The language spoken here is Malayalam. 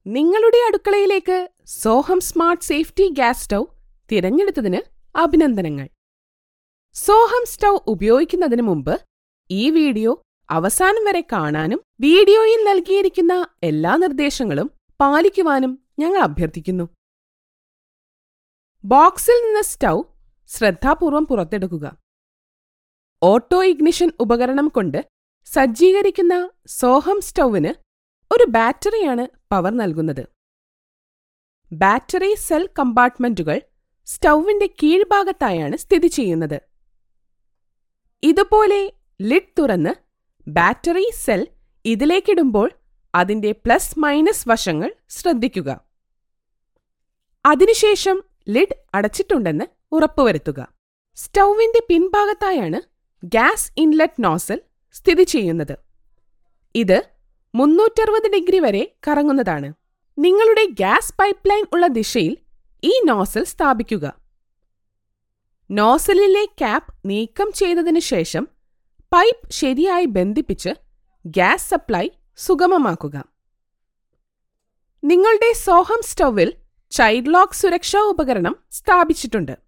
നിങ്ങളുടെ അടുക്കളയിലേക്ക് Soham smart safety gas stove തിരഞ്ഞെടുത്തതിന് അഭിനന്ദനങ്ങൾ സോഹം സ്റ്റൗ ഉപയോഗിക്കുന്നതിന് മുമ്പ് ഈ വീഡിയോ അവസാനം വരെ കാണാനും വീഡിയോയിൽ നൽകിയിരിക്കുന്ന എല്ലാ നിർദ്ദേശങ്ങളും പാലിക്കുവാനും ഞങ്ങൾ അഭ്യർത്ഥിക്കുന്നു ബോക്സിൽ നിന്ന് സ്റ്റൗ ശ്രദ്ധാപൂർവം പുറത്തെടുക്കുക ഓട്ടോ ഇഗ്നിഷൻ ഉപകരണം കൊണ്ട് സജ്ജീകരിക്കുന്ന സോഹം സ്റ്റൗവിന് ഒരു ബാറ്ററിയാണ് പവർ നൽകുന്നത് ബാറ്ററി സെൽ കമ്പാർട്ട്മെന്റുകൾ സ്റ്റൗവിന്റെ കീഴ്ഭാഗത്തായാണ് സ്ഥിതി ചെയ്യുന്നത് ഇതുപോലെ ലിഡ് തുറന്ന് ബാറ്ററി സെൽ ഇതിലേക്കിടുമ്പോൾ അതിന്റെ പ്ലസ് മൈനസ് വശങ്ങൾ ശ്രദ്ധിക്കുക അതിനുശേഷം ലിഡ് അടച്ചിട്ടുണ്ടെന്ന് ഉറപ്പുവരുത്തുക സ്റ്റൗവിന്റെ പിൻഭാഗത്തായാണ് ഗ്യാസ് ഇൻലെറ്റ് നോസൽ സ്ഥിതി ചെയ്യുന്നത് ഇത് മുന്നൂറ്ററുപത് ഡിഗ്രി വരെ കറങ്ങുന്നതാണ് നിങ്ങളുടെ ഗ്യാസ് പൈപ്പ് ലൈൻ ഉള്ള ദിശയിൽ ഈ നോസൽ സ്ഥാപിക്കുക നോസലിലെ ക്യാപ്പ് നീക്കം ചെയ്തതിനു ശേഷം പൈപ്പ് ശരിയായി ബന്ധിപ്പിച്ച് ഗ്യാസ് സപ്ലൈ സുഗമമാക്കുക നിങ്ങളുടെ സോഹം സ്റ്റൗവിൽ ചൈൽഡ് ലോക്ക് സുരക്ഷാ ഉപകരണം സ്ഥാപിച്ചിട്ടുണ്ട്